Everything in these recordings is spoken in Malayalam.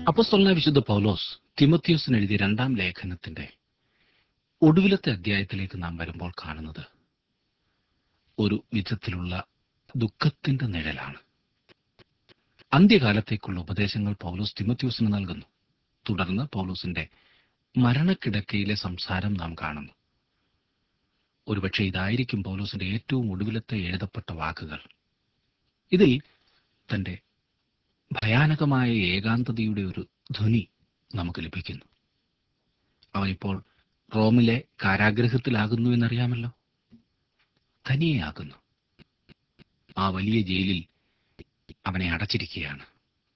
അപ്പസ്തോലനായ വിശുദ്ധ പൗലോസ് തിമത്യോസിന് എഴുതിയ രണ്ടാം ലേഖനത്തിന്റെ ഒടുവിലത്തെ അധ്യായത്തിലേക്ക് നാം വരുമ്പോൾ കാണുന്നത് ഒരു വിധത്തിലുള്ള ദുഃഖത്തിന്റെ നിഴലാണ് അന്ത്യകാലത്തേക്കുള്ള ഉപദേശങ്ങൾ പൗലോസ് തിമത്യോസിന് നൽകുന്നു തുടർന്ന് പൗലോസിന്റെ മരണക്കിടക്കയിലെ സംസാരം നാം കാണുന്നു ഒരുപക്ഷെ ഇതായിരിക്കും പൗലോസിന്റെ ഏറ്റവും ഒടുവിലത്തെ എഴുതപ്പെട്ട വാക്കുകൾ ഇതിൽ തന്റെ ഭയാനകമായ ഏകാന്തതയുടെ ഒരു ധ്വനി നമുക്ക് ലഭിക്കുന്നു അവനിപ്പോൾ റോമിലെ കാരാഗ്രഹത്തിലാകുന്നു എന്നറിയാമല്ലോ തനിയെയാകുന്നു ആ വലിയ ജയിലിൽ അവനെ അടച്ചിരിക്കുകയാണ്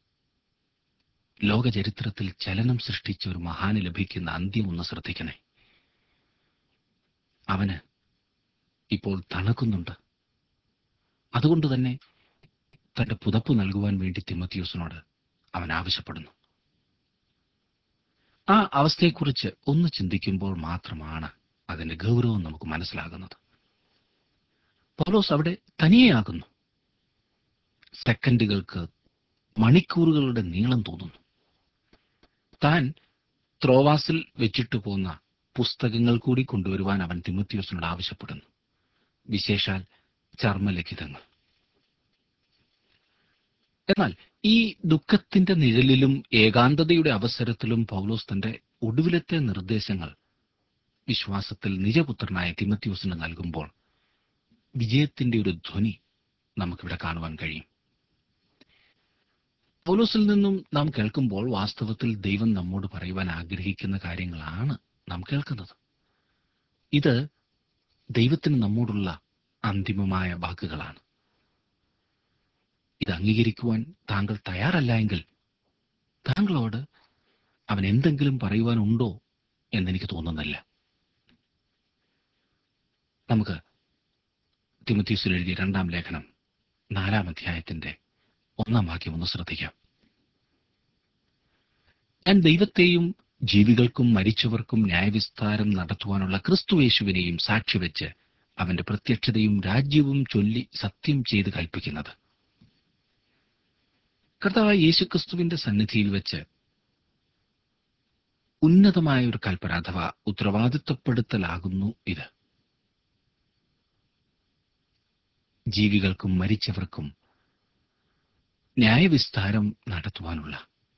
ലോക ചരിത്രത്തിൽ ചലനം സൃഷ്ടിച്ച ഒരു മഹാന് ലഭിക്കുന്ന അന്ത്യം ഒന്ന് ശ്രദ്ധിക്കണേ അവന് ഇപ്പോൾ തണുക്കുന്നുണ്ട് അതുകൊണ്ട് തന്നെ തന്റെ പുതപ്പ് നൽകുവാൻ വേണ്ടി തിമത്തിയൂസിനോട് അവൻ ആവശ്യപ്പെടുന്നു ആ അവസ്ഥയെക്കുറിച്ച് ഒന്ന് ചിന്തിക്കുമ്പോൾ മാത്രമാണ് അതിന്റെ ഗൗരവം നമുക്ക് മനസ്സിലാകുന്നത് പൗലോസ് അവിടെ തനിയെയാകുന്നു സെക്കൻഡുകൾക്ക് മണിക്കൂറുകളുടെ നീളം തോന്നുന്നു താൻ ത്രോവാസിൽ വെച്ചിട്ട് പോന്ന പുസ്തകങ്ങൾ കൂടി കൊണ്ടുവരുവാൻ അവൻ തിമത്തിയോസിനോട് ആവശ്യപ്പെടുന്നു വിശേഷാൽ ചർമ്മലിഖിതങ്ങൾ എന്നാൽ ഈ ദുഃഖത്തിന്റെ നിഴലിലും ഏകാന്തതയുടെ അവസരത്തിലും പൗലോസ് തന്റെ ഒടുവിലത്തെ നിർദ്ദേശങ്ങൾ വിശ്വാസത്തിൽ നിജപുത്രനായ തിമത്യൂസിന് നൽകുമ്പോൾ വിജയത്തിന്റെ ഒരു ധ്വനി നമുക്കിവിടെ കാണുവാൻ കഴിയും പൗലോസിൽ നിന്നും നാം കേൾക്കുമ്പോൾ വാസ്തവത്തിൽ ദൈവം നമ്മോട് പറയുവാൻ ആഗ്രഹിക്കുന്ന കാര്യങ്ങളാണ് നാം കേൾക്കുന്നത് ഇത് ദൈവത്തിന് നമ്മോടുള്ള അന്തിമമായ വാക്കുകളാണ് ഇത് അംഗീകരിക്കുവാൻ താങ്കൾ തയ്യാറല്ല എങ്കിൽ താങ്കളോട് അവൻ എന്തെങ്കിലും പറയുവാനുണ്ടോ എന്നെനിക്ക് തോന്നുന്നില്ല നമുക്ക് തിമത്തീസിൽ എഴുതിയ രണ്ടാം ലേഖനം നാലാം അധ്യായത്തിന്റെ ഒന്നാം വാക്യം ഒന്ന് ശ്രദ്ധിക്കാം ഞാൻ ദൈവത്തെയും ജീവികൾക്കും മരിച്ചവർക്കും ന്യായവിസ്താരം നടത്തുവാനുള്ള ക്രിസ്തുവേശുവിനെയും സാക്ഷിവെച്ച് അവന്റെ പ്രത്യക്ഷതയും രാജ്യവും ചൊല്ലി സത്യം ചെയ്ത് കൽപ്പിക്കുന്നത് കർത്താവായ യേശുക്രിസ്തുവിന്റെ സന്നിധിയിൽ വെച്ച് ഉന്നതമായ ഒരു കൽപ്പന അഥവാ ഉത്തരവാദിത്വപ്പെടുത്തലാകുന്നു ഇത് ജീവികൾക്കും മരിച്ചവർക്കും ന്യായവിസ്താരം നടത്തുവാനുള്ള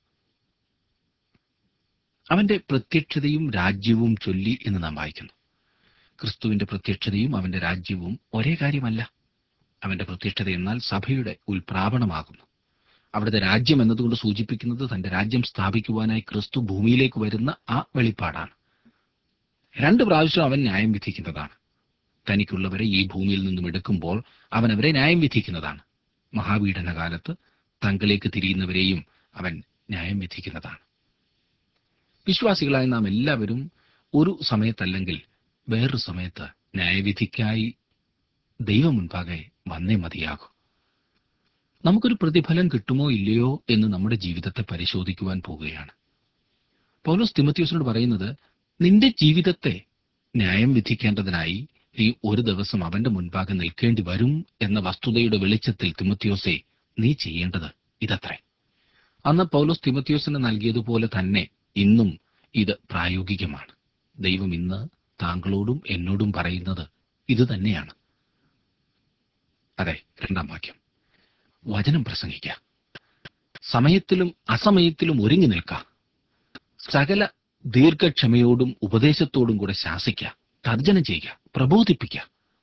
അവന്റെ പ്രത്യക്ഷതയും രാജ്യവും ചൊല്ലി എന്ന് നാം വായിക്കുന്നു ക്രിസ്തുവിന്റെ പ്രത്യക്ഷതയും അവന്റെ രാജ്യവും ഒരേ കാര്യമല്ല അവന്റെ പ്രത്യക്ഷത എന്നാൽ സഭയുടെ ഉൽപ്രാപണമാകുന്നു അവിടുത്തെ രാജ്യം എന്നതുകൊണ്ട് സൂചിപ്പിക്കുന്നത് തന്റെ രാജ്യം സ്ഥാപിക്കുവാനായി ക്രിസ്തു ഭൂമിയിലേക്ക് വരുന്ന ആ വെളിപ്പാടാണ് രണ്ട് പ്രാവശ്യം അവൻ ന്യായം വിധിക്കുന്നതാണ് തനിക്കുള്ളവരെ ഈ ഭൂമിയിൽ നിന്നും എടുക്കുമ്പോൾ അവൻ അവരെ ന്യായം വിധിക്കുന്നതാണ് മഹാപീഡന കാലത്ത് തങ്കിലേക്ക് തിരിയുന്നവരെയും അവൻ ന്യായം വിധിക്കുന്നതാണ് വിശ്വാസികളായ നാം എല്ലാവരും ഒരു സമയത്തല്ലെങ്കിൽ വേറൊരു സമയത്ത് ന്യായവിധിക്കായി ദൈവം മുൻപാകെ വന്നേ മതിയാകൂ നമുക്കൊരു പ്രതിഫലം കിട്ടുമോ ഇല്ലയോ എന്ന് നമ്മുടെ ജീവിതത്തെ പരിശോധിക്കുവാൻ പോവുകയാണ് പൗലോസ് തിമത്യോസിനോട് പറയുന്നത് നിന്റെ ജീവിതത്തെ ന്യായം വിധിക്കേണ്ടതിനായി നീ ഒരു ദിവസം അവന്റെ മുൻപാകെ നിൽക്കേണ്ടി വരും എന്ന വസ്തുതയുടെ വെളിച്ചത്തിൽ തിമത്യോസെ നീ ചെയ്യേണ്ടത് ഇതത്രേ അന്ന് പൗലോസ് തിമത്യോസിന് നൽകിയതുപോലെ തന്നെ ഇന്നും ഇത് പ്രായോഗികമാണ് ദൈവം ഇന്ന് താങ്കളോടും എന്നോടും പറയുന്നത് ഇത് തന്നെയാണ് അതെ രണ്ടാം വാക്യം വചനം പ്രസംഗിക്കുക സമയത്തിലും അസമയത്തിലും ഒരുങ്ങി നിൽക്കുക സകല ദീർഘക്ഷമയോടും ഉപദേശത്തോടും കൂടെ ശാസിക്കുക തർജ്ജനം ചെയ്യുക പ്രബോധിപ്പിക്കുക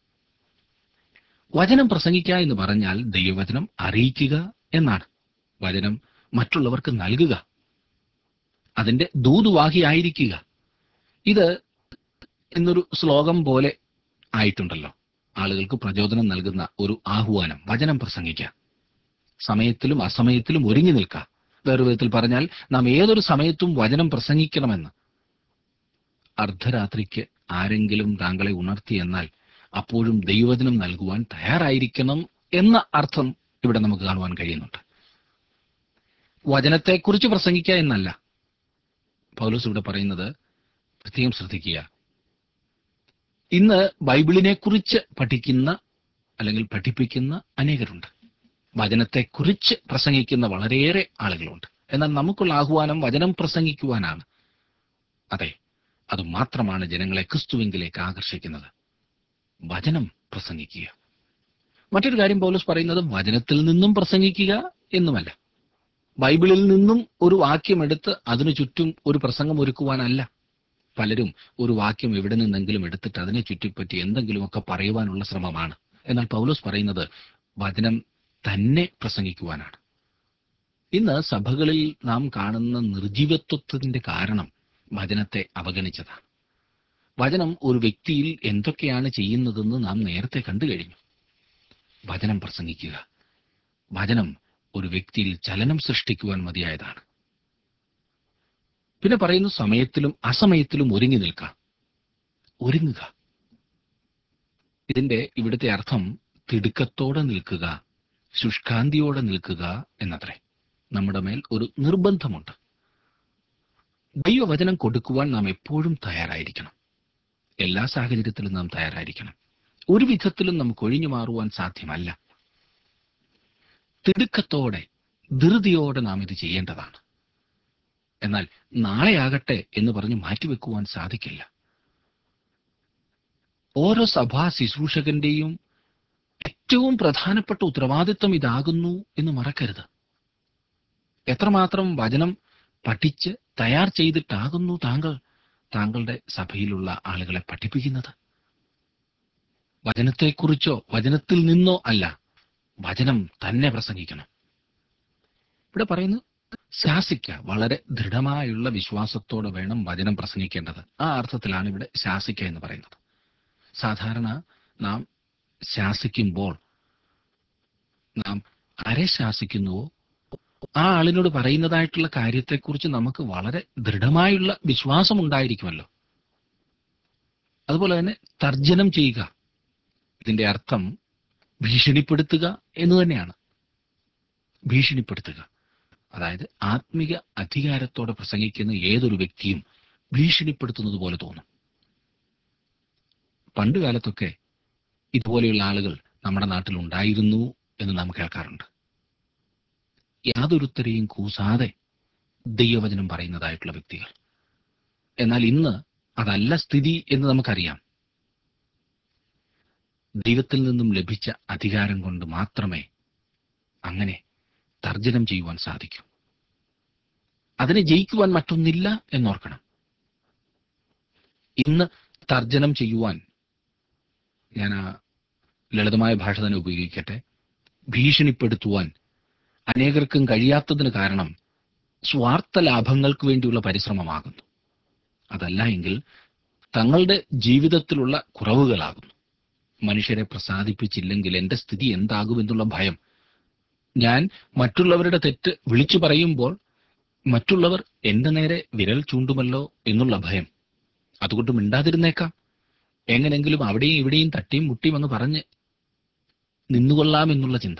വചനം പ്രസംഗിക്കുക എന്ന് പറഞ്ഞാൽ ദൈവവചനം അറിയിക്കുക എന്നാണ് വചനം മറ്റുള്ളവർക്ക് നൽകുക അതിന്റെ ദൂതുവാഹിയായിരിക്കുക ഇത് എന്നൊരു ശ്ലോകം പോലെ ആയിട്ടുണ്ടല്ലോ ആളുകൾക്ക് പ്രചോദനം നൽകുന്ന ഒരു ആഹ്വാനം വചനം പ്രസംഗിക്കുക സമയത്തിലും അസമയത്തിലും ഒരുങ്ങി നിൽക്കുക വേറെ വിധത്തിൽ പറഞ്ഞാൽ നാം ഏതൊരു സമയത്തും വചനം പ്രസംഗിക്കണമെന്ന് അർദ്ധരാത്രിക്ക് ആരെങ്കിലും താങ്കളെ ഉണർത്തി എന്നാൽ അപ്പോഴും ദൈവവചനം നൽകുവാൻ തയ്യാറായിരിക്കണം എന്ന അർത്ഥം ഇവിടെ നമുക്ക് കാണുവാൻ കഴിയുന്നുണ്ട് വചനത്തെക്കുറിച്ച് പ്രസംഗിക്കുക എന്നല്ല പൗലോസ് ഇവിടെ പറയുന്നത് പ്രത്യേകം ശ്രദ്ധിക്കുക ഇന്ന് ബൈബിളിനെ കുറിച്ച് പഠിക്കുന്ന അല്ലെങ്കിൽ പഠിപ്പിക്കുന്ന അനേകരുണ്ട് വചനത്തെക്കുറിച്ച് പ്രസംഗിക്കുന്ന വളരെയേറെ ആളുകളുണ്ട് എന്നാൽ നമുക്കുള്ള ആഹ്വാനം വചനം പ്രസംഗിക്കുവാനാണ് അതെ അത് മാത്രമാണ് ജനങ്ങളെ ക്രിസ്തുവിങ്കിലേക്ക് ആകർഷിക്കുന്നത് വചനം പ്രസംഗിക്കുക മറ്റൊരു കാര്യം പൗലോസ് പറയുന്നത് വചനത്തിൽ നിന്നും പ്രസംഗിക്കുക എന്നുമല്ല ബൈബിളിൽ നിന്നും ഒരു വാക്യം എടുത്ത് അതിനു ചുറ്റും ഒരു പ്രസംഗം ഒരുക്കുവാനല്ല പലരും ഒരു വാക്യം എവിടെ നിന്നെങ്കിലും എടുത്തിട്ട് അതിനെ ചുറ്റിപ്പറ്റി എന്തെങ്കിലുമൊക്കെ പറയുവാനുള്ള ശ്രമമാണ് എന്നാൽ പൗലോസ് പറയുന്നത് വചനം തന്നെ പ്രസംഗിക്കുവാനാണ് ഇന്ന് സഭകളിൽ നാം കാണുന്ന നിർജീവത്വത്തിന്റെ കാരണം വചനത്തെ അവഗണിച്ചതാണ് വചനം ഒരു വ്യക്തിയിൽ എന്തൊക്കെയാണ് ചെയ്യുന്നതെന്ന് നാം നേരത്തെ കണ്ടു കഴിഞ്ഞു വചനം പ്രസംഗിക്കുക വചനം ഒരു വ്യക്തിയിൽ ചലനം സൃഷ്ടിക്കുവാൻ മതിയായതാണ് പിന്നെ പറയുന്നു സമയത്തിലും അസമയത്തിലും ഒരുങ്ങി നിൽക്കാം ഒരുങ്ങുക ഇതിന്റെ ഇവിടുത്തെ അർത്ഥം തിടുക്കത്തോടെ നിൽക്കുക ശുഷ്കാന്തിയോടെ നിൽക്കുക എന്നത്രേ നമ്മുടെ മേൽ ഒരു നിർബന്ധമുണ്ട് ദൈവവചനം കൊടുക്കുവാൻ നാം എപ്പോഴും തയ്യാറായിരിക്കണം എല്ലാ സാഹചര്യത്തിലും നാം തയ്യാറായിരിക്കണം ഒരു വിധത്തിലും നമുക്ക് ഒഴിഞ്ഞു മാറുവാൻ സാധ്യമല്ല തിടുക്കത്തോടെ ധൃതിയോടെ നാം ഇത് ചെയ്യേണ്ടതാണ് എന്നാൽ നാളെയാകട്ടെ എന്ന് പറഞ്ഞ് മാറ്റിവെക്കുവാൻ സാധിക്കില്ല ഓരോ സഭാ ശുശ്രൂഷകന്റെയും ഏറ്റവും പ്രധാനപ്പെട്ട ഉത്തരവാദിത്വം ഇതാകുന്നു എന്ന് മറക്കരുത് എത്രമാത്രം വചനം പഠിച്ച് തയ്യാർ ചെയ്തിട്ടാകുന്നു താങ്കൾ താങ്കളുടെ സഭയിലുള്ള ആളുകളെ പഠിപ്പിക്കുന്നത് വചനത്തെക്കുറിച്ചോ വചനത്തിൽ നിന്നോ അല്ല വചനം തന്നെ പ്രസംഗിക്കണം ഇവിടെ പറയുന്നു ശാസിക്ക വളരെ ദൃഢമായുള്ള വിശ്വാസത്തോടെ വേണം വചനം പ്രസംഗിക്കേണ്ടത് ആ അർത്ഥത്തിലാണ് ഇവിടെ ശാസിക്ക എന്ന് പറയുന്നത് സാധാരണ നാം ശാസിക്കുമ്പോൾ നാം ആരെ ശാസിക്കുന്നുവോ ആ ആളിനോട് പറയുന്നതായിട്ടുള്ള കാര്യത്തെക്കുറിച്ച് നമുക്ക് വളരെ ദൃഢമായുള്ള വിശ്വാസം ഉണ്ടായിരിക്കുമല്ലോ അതുപോലെ തന്നെ തർജനം ചെയ്യുക ഇതിന്റെ അർത്ഥം ഭീഷണിപ്പെടുത്തുക എന്ന് തന്നെയാണ് ഭീഷണിപ്പെടുത്തുക അതായത് ആത്മിക അധികാരത്തോടെ പ്രസംഗിക്കുന്ന ഏതൊരു വ്യക്തിയും ഭീഷണിപ്പെടുത്തുന്നത് പോലെ തോന്നും പണ്ട് കാലത്തൊക്കെ ഇതുപോലെയുള്ള ആളുകൾ നമ്മുടെ നാട്ടിൽ ഉണ്ടായിരുന്നു എന്ന് നാം കേൾക്കാറുണ്ട് യാതൊരുത്തരെയും കൂസാതെ ദൈവവചനം പറയുന്നതായിട്ടുള്ള വ്യക്തികൾ എന്നാൽ ഇന്ന് അതല്ല സ്ഥിതി എന്ന് നമുക്കറിയാം ദൈവത്തിൽ നിന്നും ലഭിച്ച അധികാരം കൊണ്ട് മാത്രമേ അങ്ങനെ തർജനം ചെയ്യുവാൻ സാധിക്കൂ അതിനെ ജയിക്കുവാൻ മറ്റൊന്നില്ല എന്നോർക്കണം ഇന്ന് തർജനം ചെയ്യുവാൻ ഞാൻ ആ ലളിതമായ ഭാഷ തന്നെ ഉപയോഗിക്കട്ടെ ഭീഷണിപ്പെടുത്തുവാൻ അനേകർക്കും കഴിയാത്തതിന് കാരണം സ്വാർത്ഥ ലാഭങ്ങൾക്ക് വേണ്ടിയുള്ള പരിശ്രമമാകുന്നു അതല്ല എങ്കിൽ തങ്ങളുടെ ജീവിതത്തിലുള്ള കുറവുകളാകുന്നു മനുഷ്യരെ പ്രസാദിപ്പിച്ചില്ലെങ്കിൽ എന്റെ സ്ഥിതി എന്താകുമെന്നുള്ള ഭയം ഞാൻ മറ്റുള്ളവരുടെ തെറ്റ് വിളിച്ചു പറയുമ്പോൾ മറ്റുള്ളവർ എന്റെ നേരെ വിരൽ ചൂണ്ടുമല്ലോ എന്നുള്ള ഭയം അതുകൊണ്ട് മിണ്ടാതിരുന്നേക്കാം എങ്ങനെങ്കിലും അവിടെയും ഇവിടെയും തട്ടിയും മുട്ടിയും അങ്ങ് പറഞ്ഞ് നിന്നുകൊള്ളാം എന്നുള്ള ചിന്ത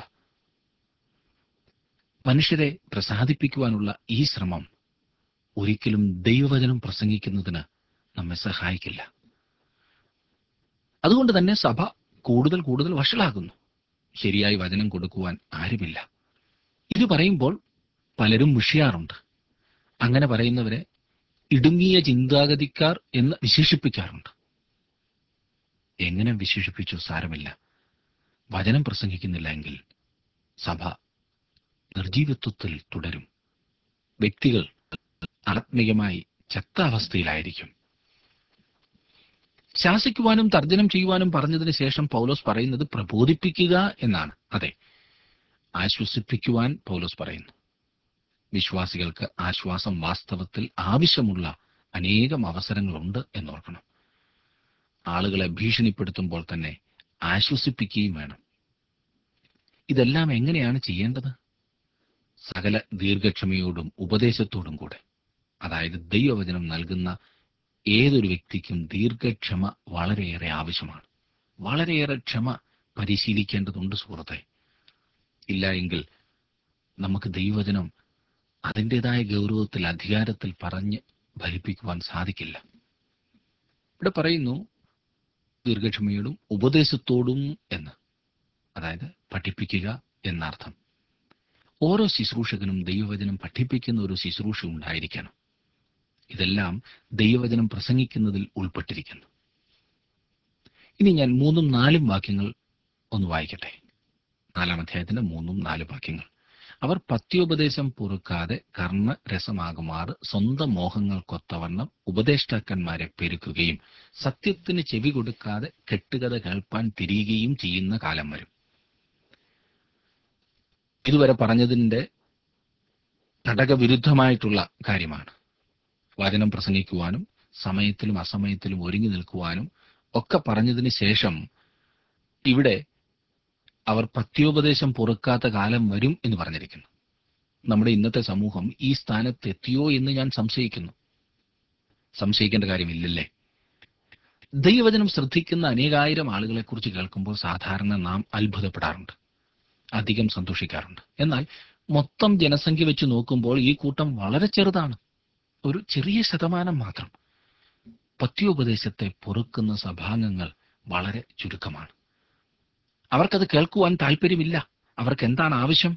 മനുഷ്യരെ പ്രസാദിപ്പിക്കുവാനുള്ള ഈ ശ്രമം ഒരിക്കലും ദൈവവചനം പ്രസംഗിക്കുന്നതിന് നമ്മെ സഹായിക്കില്ല അതുകൊണ്ട് തന്നെ സഭ കൂടുതൽ കൂടുതൽ വഷളാകുന്നു ശരിയായി വചനം കൊടുക്കുവാൻ ആരുമില്ല ഇത് പറയുമ്പോൾ പലരും മുഷിയാറുണ്ട് അങ്ങനെ പറയുന്നവരെ ഇടുങ്ങിയ ചിന്താഗതിക്കാർ എന്ന് വിശേഷിപ്പിക്കാറുണ്ട് എങ്ങനെ വിശേഷിപ്പിച്ചു സാരമില്ല വചനം പ്രസംഗിക്കുന്നില്ല എങ്കിൽ സഭ നിർജീവത്വത്തിൽ തുടരും വ്യക്തികൾ ആത്മീയമായി ചത്ത അവസ്ഥയിലായിരിക്കും ശാസിക്കുവാനും തർജ്ജനം ചെയ്യുവാനും പറഞ്ഞതിന് ശേഷം പൗലോസ് പറയുന്നത് പ്രബോധിപ്പിക്കുക എന്നാണ് അതെ ആശ്വസിപ്പിക്കുവാൻ പൗലോസ് പറയുന്നു വിശ്വാസികൾക്ക് ആശ്വാസം വാസ്തവത്തിൽ ആവശ്യമുള്ള അനേകം അവസരങ്ങളുണ്ട് എന്നോർക്കണം ആളുകളെ ഭീഷണിപ്പെടുത്തുമ്പോൾ തന്നെ ആശ്വസിപ്പിക്കുകയും വേണം ഇതെല്ലാം എങ്ങനെയാണ് ചെയ്യേണ്ടത് സകല ദീർഘക്ഷമയോടും ഉപദേശത്തോടും കൂടെ അതായത് ദൈവവചനം നൽകുന്ന ഏതൊരു വ്യക്തിക്കും ദീർഘക്ഷമ വളരെയേറെ ആവശ്യമാണ് വളരെയേറെ ക്ഷമ പരിശീലിക്കേണ്ടതുണ്ട് സുഹൃത്തെ ഇല്ല എങ്കിൽ നമുക്ക് ദൈവവചനം അതിൻ്റെതായ ഗൗരവത്തിൽ അധികാരത്തിൽ പറഞ്ഞ് ഫലിപ്പിക്കുവാൻ സാധിക്കില്ല ഇവിടെ പറയുന്നു ദീർഘക്ഷമയോടും ഉപദേശത്തോടും എന്ന് അതായത് പഠിപ്പിക്കുക എന്നർത്ഥം ഓരോ ശുശ്രൂഷകനും ദൈവവചനം പഠിപ്പിക്കുന്ന ഒരു ശുശ്രൂഷ ഉണ്ടായിരിക്കണം ഇതെല്ലാം ദൈവവചനം പ്രസംഗിക്കുന്നതിൽ ഉൾപ്പെട്ടിരിക്കുന്നു ഇനി ഞാൻ മൂന്നും നാലും വാക്യങ്ങൾ ഒന്ന് വായിക്കട്ടെ നാലാം അധ്യായത്തിന്റെ മൂന്നും നാലും വാക്യങ്ങൾ അവർ പത്യോപദേശം പൊറുക്കാതെ കർമ്മ രസമാകുമാറ് സ്വന്തം മോഹങ്ങൾക്കൊത്തവണ്ണം ഉപദേഷ്ടാക്കന്മാരെ പെരുക്കുകയും സത്യത്തിന് ചെവി കൊടുക്കാതെ കെട്ടുകഥ കേൾപ്പാൻ തിരിയുകയും ചെയ്യുന്ന കാലം വരും ഇതുവരെ പറഞ്ഞതിന്റെ ഘടകവിരുദ്ധമായിട്ടുള്ള കാര്യമാണ് വചനം പ്രസംഗിക്കുവാനും സമയത്തിലും അസമയത്തിലും ഒരുങ്ങി നിൽക്കുവാനും ഒക്കെ പറഞ്ഞതിന് ശേഷം ഇവിടെ അവർ പത്യോപദേശം പൊറുക്കാത്ത കാലം വരും എന്ന് പറഞ്ഞിരിക്കുന്നു നമ്മുടെ ഇന്നത്തെ സമൂഹം ഈ സ്ഥാനത്ത് എത്തിയോ എന്ന് ഞാൻ സംശയിക്കുന്നു സംശയിക്കേണ്ട കാര്യമില്ലല്ലേ ദൈവവചനം ശ്രദ്ധിക്കുന്ന അനേകായിരം ആളുകളെ കുറിച്ച് കേൾക്കുമ്പോൾ സാധാരണ നാം അത്ഭുതപ്പെടാറുണ്ട് അധികം സന്തോഷിക്കാറുണ്ട് എന്നാൽ മൊത്തം ജനസംഖ്യ വെച്ച് നോക്കുമ്പോൾ ഈ കൂട്ടം വളരെ ചെറുതാണ് ഒരു ചെറിയ ശതമാനം മാത്രം പത്യോപദേശത്തെ പൊറുക്കുന്ന സഭാംഗങ്ങൾ വളരെ ചുരുക്കമാണ് അവർക്കത് കേൾക്കുവാൻ താല്പര്യമില്ല അവർക്ക് എന്താണ് ആവശ്യം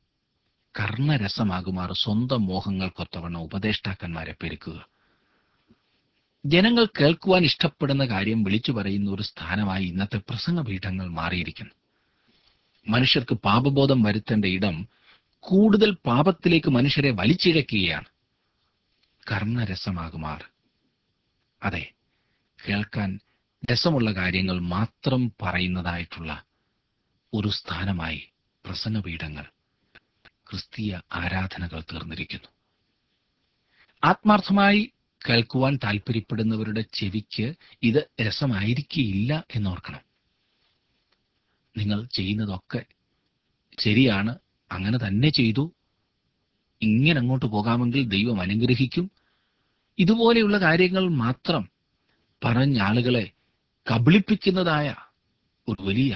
കർണരസമാകുമാർ സ്വന്തം മോഹങ്ങൾക്കൊത്തവണ്ണം ഉപദേഷ്ടാക്കന്മാരെ പെരുക്കുക ജനങ്ങൾ കേൾക്കുവാൻ ഇഷ്ടപ്പെടുന്ന കാര്യം വിളിച്ചു പറയുന്ന ഒരു സ്ഥാനമായി ഇന്നത്തെ പ്രസംഗപീഠങ്ങൾ മാറിയിരിക്കുന്നു മനുഷ്യർക്ക് പാപബോധം വരുത്തേണ്ട ഇടം കൂടുതൽ പാപത്തിലേക്ക് മനുഷ്യരെ വലിച്ചിഴക്കുകയാണ് കർണരസമാകുമാർ അതെ കേൾക്കാൻ രസമുള്ള കാര്യങ്ങൾ മാത്രം പറയുന്നതായിട്ടുള്ള ഒരു സ്ഥാനമായി പ്രസംഗപീഠങ്ങൾ ക്രിസ്തീയ ആരാധനകൾ തീർന്നിരിക്കുന്നു ആത്മാർത്ഥമായി കേൾക്കുവാൻ താല്പര്യപ്പെടുന്നവരുടെ ചെവിക്ക് ഇത് രസമായിരിക്കില്ല എന്നോർക്കണം നിങ്ങൾ ചെയ്യുന്നതൊക്കെ ശരിയാണ് അങ്ങനെ തന്നെ ചെയ്തു ഇങ്ങനെ അങ്ങോട്ട് പോകാമെങ്കിൽ ദൈവം അനുഗ്രഹിക്കും ഇതുപോലെയുള്ള കാര്യങ്ങൾ മാത്രം പറഞ്ഞ ആളുകളെ കബളിപ്പിക്കുന്നതായ ഒരു വലിയ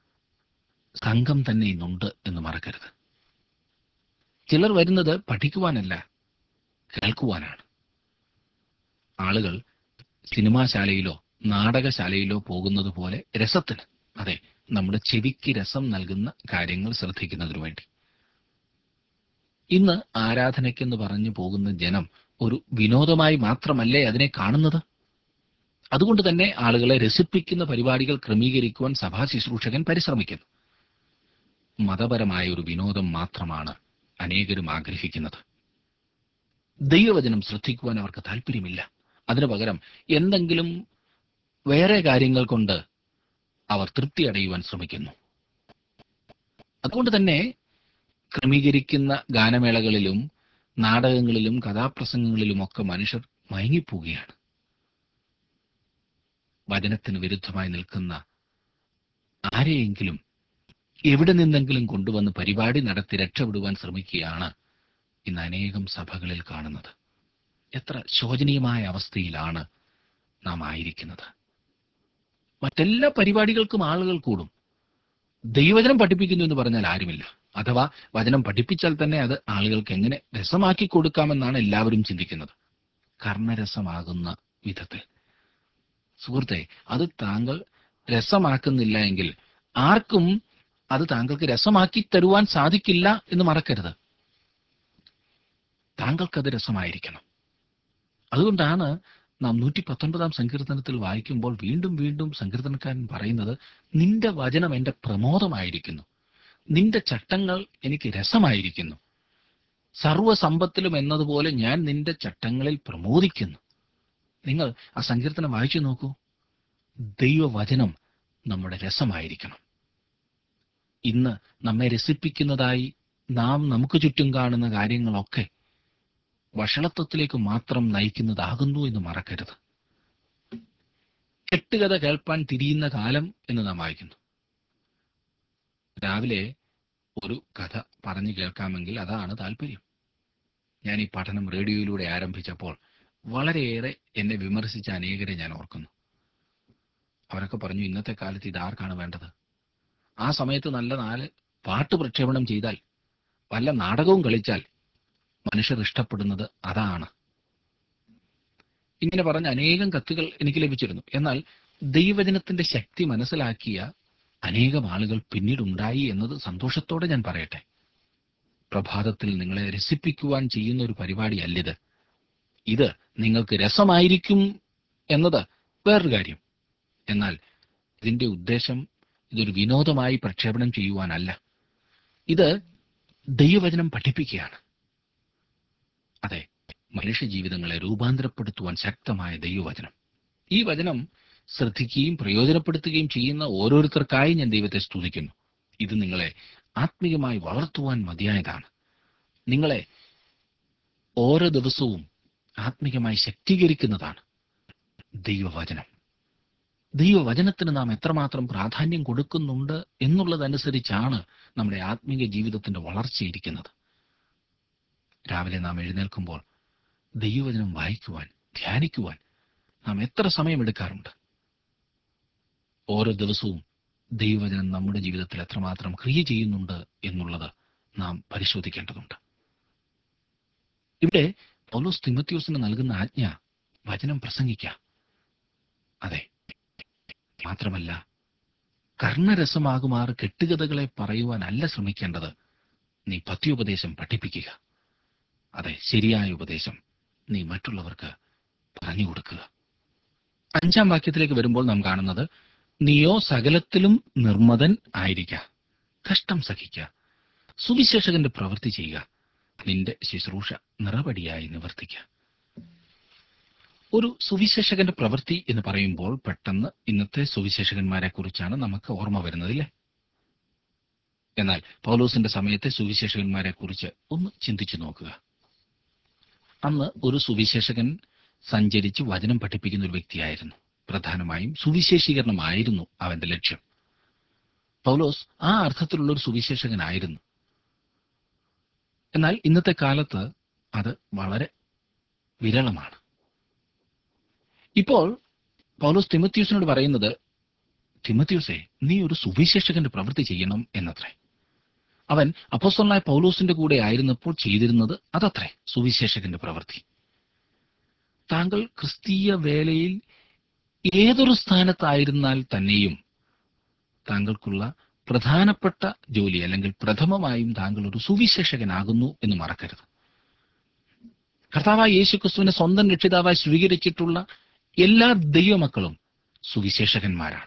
സംഘം തന്നെ ഇന്നുണ്ട് എന്ന് മറക്കരുത് ചിലർ വരുന്നത് പഠിക്കുവാനല്ല കേൾക്കുവാനാണ് ആളുകൾ സിനിമാശാലയിലോ നാടകശാലയിലോ പോകുന്നത് പോലെ രസത്തിന് അതെ നമ്മുടെ ചെവിക്ക് രസം നൽകുന്ന കാര്യങ്ങൾ ശ്രദ്ധിക്കുന്നതിനു വേണ്ടി ഇന്ന് ആരാധനയ്ക്കെന്ന് പറഞ്ഞു പോകുന്ന ജനം ഒരു വിനോദമായി മാത്രമല്ലേ അതിനെ കാണുന്നത് അതുകൊണ്ട് തന്നെ ആളുകളെ രസിപ്പിക്കുന്ന പരിപാടികൾ ക്രമീകരിക്കുവാൻ സഭാ ശുശ്രൂഷകൻ പരിശ്രമിക്കുന്നു മതപരമായ ഒരു വിനോദം മാത്രമാണ് അനേകരും ആഗ്രഹിക്കുന്നത് ദൈവവചനം ശ്രദ്ധിക്കുവാൻ അവർക്ക് താല്പര്യമില്ല അതിനു പകരം എന്തെങ്കിലും വേറെ കാര്യങ്ങൾ കൊണ്ട് അവർ തൃപ്തി അടയുവാൻ ശ്രമിക്കുന്നു അതുകൊണ്ട് തന്നെ ക്രമീകരിക്കുന്ന ഗാനമേളകളിലും നാടകങ്ങളിലും കഥാപ്രസംഗങ്ങളിലുമൊക്കെ മനുഷ്യർ മയങ്ങിപ്പോവുകയാണ് വചനത്തിന് വിരുദ്ധമായി നിൽക്കുന്ന ആരെയെങ്കിലും എവിടെ നിന്നെങ്കിലും കൊണ്ടുവന്ന് പരിപാടി നടത്തി രക്ഷപ്പെടുവാൻ ശ്രമിക്കുകയാണ് ഇന്ന് അനേകം സഭകളിൽ കാണുന്നത് എത്ര ശോചനീയമായ അവസ്ഥയിലാണ് നാം ആയിരിക്കുന്നത് മറ്റെല്ലാ പരിപാടികൾക്കും ആളുകൾ കൂടും ദൈവവചനം പഠിപ്പിക്കുന്നു എന്ന് പറഞ്ഞാൽ ആരുമില്ല അഥവാ വചനം പഠിപ്പിച്ചാൽ തന്നെ അത് ആളുകൾക്ക് എങ്ങനെ രസമാക്കി കൊടുക്കാമെന്നാണ് എല്ലാവരും ചിന്തിക്കുന്നത് കർണരസമാകുന്ന വിധത്തിൽ സുഹൃത്തെ അത് താങ്കൾ രസമാക്കുന്നില്ല എങ്കിൽ ആർക്കും അത് താങ്കൾക്ക് രസമാക്കി തരുവാൻ സാധിക്കില്ല എന്ന് മറക്കരുത് താങ്കൾക്കത് രസമായിരിക്കണം അതുകൊണ്ടാണ് നാം നൂറ്റി പത്തൊൻപതാം സങ്കീർത്തനത്തിൽ വായിക്കുമ്പോൾ വീണ്ടും വീണ്ടും സങ്കീർത്തനക്കാരൻ പറയുന്നത് നിന്റെ വചനം എന്റെ പ്രമോദമായിരിക്കുന്നു നിന്റെ ചട്ടങ്ങൾ എനിക്ക് രസമായിരിക്കുന്നു സർവസമ്പത്തിലും എന്നതുപോലെ ഞാൻ നിന്റെ ചട്ടങ്ങളിൽ പ്രമോദിക്കുന്നു നിങ്ങൾ ആ സങ്കീർത്തനം വായിച്ചു നോക്കൂ ദൈവവചനം നമ്മുടെ രസമായിരിക്കണം ഇന്ന് നമ്മെ രസിപ്പിക്കുന്നതായി നാം നമുക്ക് ചുറ്റും കാണുന്ന കാര്യങ്ങളൊക്കെ വഷളത്വത്തിലേക്ക് മാത്രം നയിക്കുന്നതാകുന്നു എന്ന് മറക്കരുത് കെട്ടുകഥ കേൾപ്പാൻ തിരിയുന്ന കാലം എന്ന് നാം വായിക്കുന്നു രാവിലെ ഒരു കഥ പറഞ്ഞു കേൾക്കാമെങ്കിൽ അതാണ് താല്പര്യം ഞാൻ ഈ പഠനം റേഡിയോയിലൂടെ ആരംഭിച്ചപ്പോൾ വളരെയേറെ എന്നെ വിമർശിച്ച അനേകരെ ഞാൻ ഓർക്കുന്നു അവരൊക്കെ പറഞ്ഞു ഇന്നത്തെ കാലത്ത് ഇതാർക്കാണ് വേണ്ടത് ആ സമയത്ത് നല്ല നാല് പാട്ട് പ്രക്ഷേപണം ചെയ്താൽ വല്ല നാടകവും കളിച്ചാൽ മനുഷ്യർ ഇഷ്ടപ്പെടുന്നത് അതാണ് ഇങ്ങനെ പറഞ്ഞ അനേകം കത്തുകൾ എനിക്ക് ലഭിച്ചിരുന്നു എന്നാൽ ദൈവവചനത്തിന്റെ ശക്തി മനസ്സിലാക്കിയ അനേകം ആളുകൾ പിന്നീട് ഉണ്ടായി എന്നത് സന്തോഷത്തോടെ ഞാൻ പറയട്ടെ പ്രഭാതത്തിൽ നിങ്ങളെ രസിപ്പിക്കുവാൻ ചെയ്യുന്ന ഒരു പരിപാടിയല്ലിത് ഇത് നിങ്ങൾക്ക് രസമായിരിക്കും എന്നത് വേറൊരു കാര്യം എന്നാൽ ഇതിന്റെ ഉദ്ദേശം ഇതൊരു വിനോദമായി പ്രക്ഷേപണം ചെയ്യുവാനല്ല ഇത് ദൈവവചനം പഠിപ്പിക്കുകയാണ് അതെ മനുഷ്യ ജീവിതങ്ങളെ രൂപാന്തരപ്പെടുത്തുവാൻ ശക്തമായ ദൈവവചനം ഈ വചനം ശ്രദ്ധിക്കുകയും പ്രയോജനപ്പെടുത്തുകയും ചെയ്യുന്ന ഓരോരുത്തർക്കായി ഞാൻ ദൈവത്തെ സ്തുതിക്കുന്നു ഇത് നിങ്ങളെ ആത്മീയമായി വളർത്തുവാൻ മതിയായതാണ് നിങ്ങളെ ഓരോ ദിവസവും ആത്മീയമായി ശക്തീകരിക്കുന്നതാണ് ദൈവവചനം ദൈവവചനത്തിന് നാം എത്രമാത്രം പ്രാധാന്യം കൊടുക്കുന്നുണ്ട് എന്നുള്ളതനുസരിച്ചാണ് നമ്മുടെ ആത്മീയ ജീവിതത്തിന്റെ വളർച്ചയിരിക്കുന്നത് രാവിലെ നാം എഴുന്നേൽക്കുമ്പോൾ ദൈവവചനം വായിക്കുവാൻ ധ്യാനിക്കുവാൻ നാം എത്ര സമയമെടുക്കാറുണ്ട് ഓരോ ദിവസവും ദൈവവചനം നമ്മുടെ ജീവിതത്തിൽ എത്രമാത്രം ക്രിയ ചെയ്യുന്നുണ്ട് എന്നുള്ളത് നാം പരിശോധിക്കേണ്ടതുണ്ട് ഇവിടെ പൗലോസ് തിമത്യോസിന് നൽകുന്ന ആജ്ഞ വചനം പ്രസംഗിക്കാം അതെ മാത്രമല്ല കർണരസമാകുമാർ കെട്ടുകഥകളെ പറയുവാനല്ല ശ്രമിക്കേണ്ടത് നീ പത്യോപദേശം പഠിപ്പിക്കുക അതെ ശരിയായ ഉപദേശം നീ മറ്റുള്ളവർക്ക് പറഞ്ഞു കൊടുക്കുക അഞ്ചാം വാക്യത്തിലേക്ക് വരുമ്പോൾ നാം കാണുന്നത് നീയോ സകലത്തിലും നിർമ്മതൻ ആയിരിക്ക കഷ്ടം സഹിക്ക സുവിശേഷകന്റെ പ്രവൃത്തി ചെയ്യുക നിന്റെ ശുശ്രൂഷ നിറപടിയായി നിവർത്തിക്ക ഒരു സുവിശേഷകന്റെ പ്രവൃത്തി എന്ന് പറയുമ്പോൾ പെട്ടെന്ന് ഇന്നത്തെ സുവിശേഷകന്മാരെ കുറിച്ചാണ് നമുക്ക് ഓർമ്മ വരുന്നതില്ലേ എന്നാൽ പൗലോസിന്റെ സമയത്തെ സുവിശേഷകന്മാരെ കുറിച്ച് ഒന്ന് ചിന്തിച്ചു നോക്കുക അന്ന് ഒരു സുവിശേഷകൻ സഞ്ചരിച്ച് വചനം പഠിപ്പിക്കുന്ന ഒരു വ്യക്തിയായിരുന്നു പ്രധാനമായും സുവിശേഷീകരണമായിരുന്നു അവന്റെ ലക്ഷ്യം പൗലോസ് ആ അർത്ഥത്തിലുള്ള ഒരു സുവിശേഷകനായിരുന്നു എന്നാൽ ഇന്നത്തെ കാലത്ത് അത് വളരെ വിരളമാണ് ഇപ്പോൾ പൗലോസ് തിമത്യൂസിനോട് പറയുന്നത് തിമത്യൂസെ നീ ഒരു സുവിശേഷകന്റെ പ്രവൃത്തി ചെയ്യണം എന്നത്രേ അവൻ അപ്പോസ്തലനായ പൗലോസിന്റെ കൂടെ ആയിരുന്നപ്പോൾ ചെയ്തിരുന്നത് അതത്രേ സുവിശേഷകന്റെ പ്രവൃത്തി താങ്കൾ ക്രിസ്തീയ വേലയിൽ ഏതൊരു സ്ഥാനത്തായിരുന്നാൽ തന്നെയും താങ്കൾക്കുള്ള പ്രധാനപ്പെട്ട ജോലി അല്ലെങ്കിൽ പ്രഥമമായും താങ്കൾ ഒരു സുവിശേഷകനാകുന്നു എന്ന് മറക്കരുത് കർത്താവായ യേശു ക്രിസ്തുവിനെ സ്വന്തം രക്ഷിതാവായി സ്വീകരിച്ചിട്ടുള്ള എല്ലാ ദൈവമക്കളും സുവിശേഷകന്മാരാണ്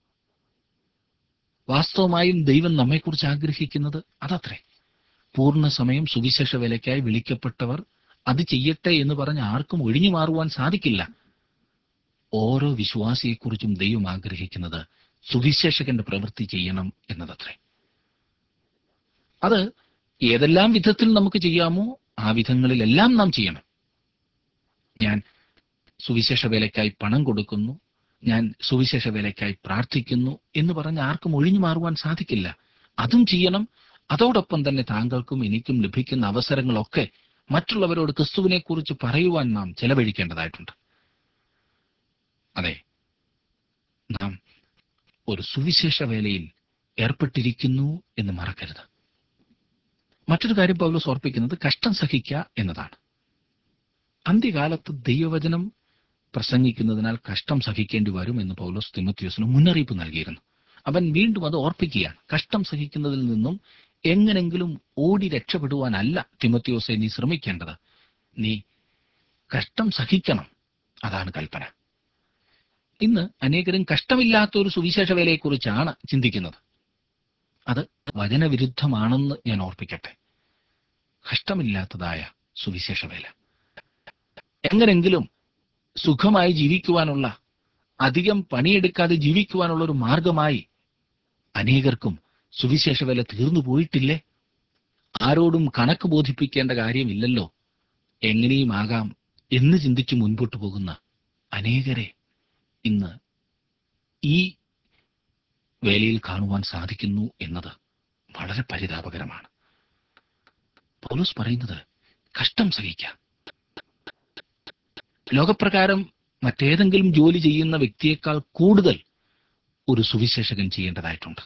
വാസ്തവമായും ദൈവം നമ്മെക്കുറിച്ച് ആഗ്രഹിക്കുന്നത് അതത്രേ പൂർണ്ണ സമയം സുവിശേഷ വേലയ്ക്കായി വിളിക്കപ്പെട്ടവർ അത് ചെയ്യട്ടെ എന്ന് പറഞ്ഞ് ആർക്കും ഒഴിഞ്ഞു മാറുവാൻ സാധിക്കില്ല ഓരോ വിശ്വാസിയെക്കുറിച്ചും ദൈവം ആഗ്രഹിക്കുന്നത് സുവിശേഷകന്റെ പ്രവൃത്തി ചെയ്യണം എന്നതത്രേ അത് ഏതെല്ലാം വിധത്തിൽ നമുക്ക് ചെയ്യാമോ ആ വിധങ്ങളിലെല്ലാം നാം ചെയ്യണം ഞാൻ സുവിശേഷ വേലയ്ക്കായി പണം കൊടുക്കുന്നു ഞാൻ സുവിശേഷ വേലയ്ക്കായി പ്രാർത്ഥിക്കുന്നു എന്ന് പറഞ്ഞ് ആർക്കും ഒഴിഞ്ഞു മാറുവാൻ സാധിക്കില്ല അതും ചെയ്യണം അതോടൊപ്പം തന്നെ താങ്കൾക്കും എനിക്കും ലഭിക്കുന്ന അവസരങ്ങളൊക്കെ മറ്റുള്ളവരോട് ക്രിസ്തുവിനെ കുറിച്ച് പറയുവാൻ നാം ചെലവഴിക്കേണ്ടതായിട്ടുണ്ട് അതെ നാം ഒരു സുവിശേഷ വേലയിൽ ഏർപ്പെട്ടിരിക്കുന്നു എന്ന് മറക്കരുത് മറ്റൊരു കാര്യം പൗലോസ് ഓർപ്പിക്കുന്നത് കഷ്ടം സഹിക്കുക എന്നതാണ് അന്ത്യകാലത്ത് ദൈവവചനം പ്രസംഗിക്കുന്നതിനാൽ കഷ്ടം സഹിക്കേണ്ടി വരും എന്ന് പൗലോസ് തിമത്യോസിന് മുന്നറിയിപ്പ് നൽകിയിരുന്നു അവൻ വീണ്ടും അത് ഓർപ്പിക്കുകയാണ് കഷ്ടം സഹിക്കുന്നതിൽ നിന്നും എങ്ങനെങ്കിലും ഓടി രക്ഷപ്പെടുവാനല്ല തിമത്യോസെ നീ ശ്രമിക്കേണ്ടത് നീ കഷ്ടം സഹിക്കണം അതാണ് കൽപ്പന ഇന്ന് അനേകരും കഷ്ടമില്ലാത്ത ഒരു സുവിശേഷ വേലയെക്കുറിച്ചാണ് ചിന്തിക്കുന്നത് അത് വചനവിരുദ്ധമാണെന്ന് ഞാൻ ഓർപ്പിക്കട്ടെ കഷ്ടമില്ലാത്തതായ സുവിശേഷ വേല എങ്ങനെങ്കിലും സുഖമായി ജീവിക്കുവാനുള്ള അധികം പണിയെടുക്കാതെ ജീവിക്കുവാനുള്ള ഒരു മാർഗമായി അനേകർക്കും സുവിശേഷ വേല തീർന്നു പോയിട്ടില്ലേ ആരോടും കണക്ക് ബോധിപ്പിക്കേണ്ട കാര്യമില്ലല്ലോ എങ്ങനെയും ആകാം എന്ന് ചിന്തിച്ച് മുൻപോട്ട് പോകുന്ന അനേകരെ ഇന്ന് ഈ വേലയിൽ കാണുവാൻ സാധിക്കുന്നു എന്നത് വളരെ പരിതാപകരമാണ് പൗലോസ് പറയുന്നത് കഷ്ടം സഹിക്കാം ലോകപ്രകാരം മറ്റേതെങ്കിലും ജോലി ചെയ്യുന്ന വ്യക്തിയേക്കാൾ കൂടുതൽ ഒരു സുവിശേഷകൻ ചെയ്യേണ്ടതായിട്ടുണ്ട്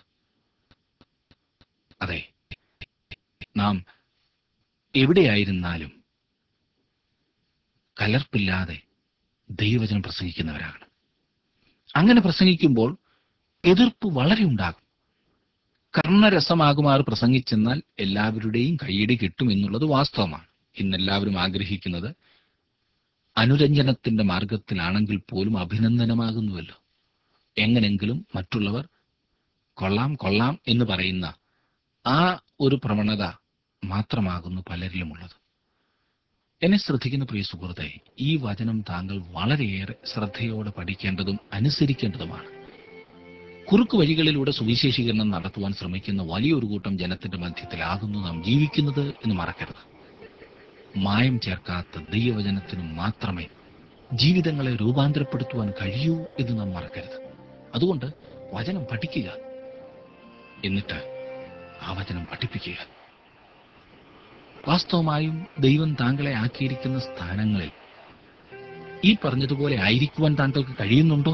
അതെ നാം എവിടെയായിരുന്നാലും കലർപ്പില്ലാതെ ദൈവവചനം പ്രസംഗിക്കുന്നവരാണ് അങ്ങനെ പ്രസംഗിക്കുമ്പോൾ എതിർപ്പ് വളരെ ഉണ്ടാകും കർണരസമാകുമാറ് പ്രസംഗിച്ചെന്നാൽ എല്ലാവരുടെയും കൈയടി കിട്ടും എന്നുള്ളത് വാസ്തവമാണ് ഇന്ന് എല്ലാവരും ആഗ്രഹിക്കുന്നത് അനുരഞ്ജനത്തിന്റെ മാർഗത്തിലാണെങ്കിൽ പോലും അഭിനന്ദനമാകുന്നുവല്ലോ എങ്ങനെങ്കിലും മറ്റുള്ളവർ കൊള്ളാം കൊള്ളാം എന്ന് പറയുന്ന ആ ഒരു പ്രവണത മാത്രമാകുന്നു പലരിലുമുള്ളത് എന്നെ ശ്രദ്ധിക്കുന്ന പ്രിയ സുഹൃത്തെ ഈ വചനം താങ്കൾ വളരെയേറെ ശ്രദ്ധയോടെ പഠിക്കേണ്ടതും അനുസരിക്കേണ്ടതുമാണ് കുറുക്ക് വഴികളിലൂടെ സുവിശേഷീകരണം നടത്തുവാൻ ശ്രമിക്കുന്ന വലിയൊരു കൂട്ടം ജനത്തിന്റെ മധ്യത്തിലാകുന്നു നാം ജീവിക്കുന്നത് എന്ന് മറക്കരുത് മായം ചേർക്കാത്ത ദൈവവചനത്തിന് മാത്രമേ ജീവിതങ്ങളെ രൂപാന്തരപ്പെടുത്തുവാൻ കഴിയൂ എന്ന് നാം മറക്കരുത് അതുകൊണ്ട് വചനം പഠിക്കുക എന്നിട്ട് ആ വചനം പഠിപ്പിക്കുക വാസ്തവമായും ദൈവം താങ്കളെ ആക്കിയിരിക്കുന്ന സ്ഥാനങ്ങളിൽ ഈ പറഞ്ഞതുപോലെ ആയിരിക്കുവാൻ താങ്കൾക്ക് കഴിയുന്നുണ്ടോ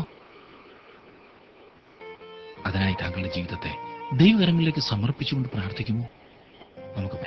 അതിനായി താങ്കളുടെ ജീവിതത്തെ ദൈവകരങ്ങളിലേക്ക് സമർപ്പിച്ചുകൊണ്ട് പ്രാർത്ഥിക്കുമോ നമുക്ക്